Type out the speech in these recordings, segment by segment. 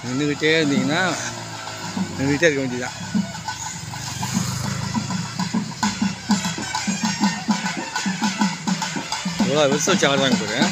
நின்றுக்கிட்டே இருந்தீங்கன்னா நின்றுக்கிட்டே இருக்க வேண்டியதுதான் எவ்வளோ வருஷம் வச்சு ஆடுறாங்க பாரு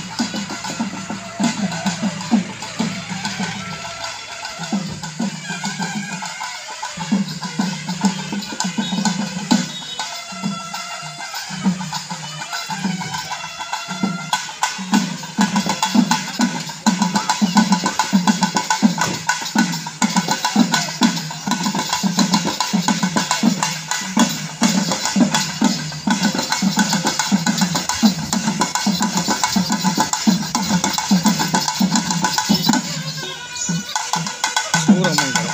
சூரம்மன் கடை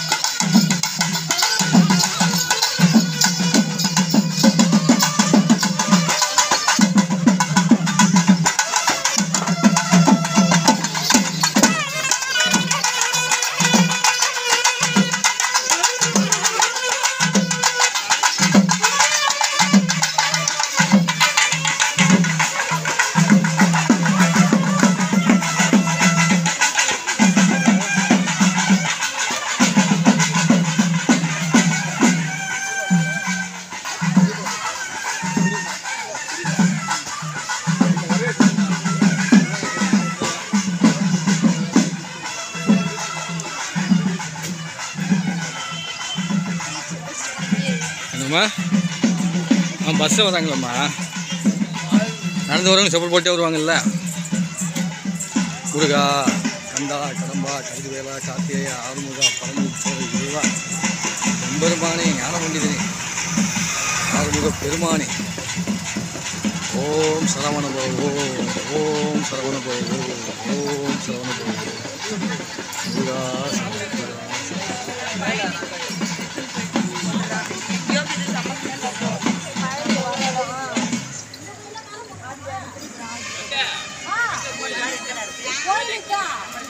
என்னம்மா ஆ பஸ்ஸில் வராங்களம்மா நடந்து வரவங்க செப்பல் போட்டே வருவாங்கல்ல முருகா கந்தா கடம்பா கதிர்வேலா கார்த்திகேயா ஆறுமுகா பரமுக இறைவா எம்பெருமானே ஞான பண்டிதனே ஆறுமுக பெருமானே ஓம் சரவண பவோ ஓம் சரவண பவோ ஓம் சரவண பவோ முருகா சரவண கோயிலுக்கா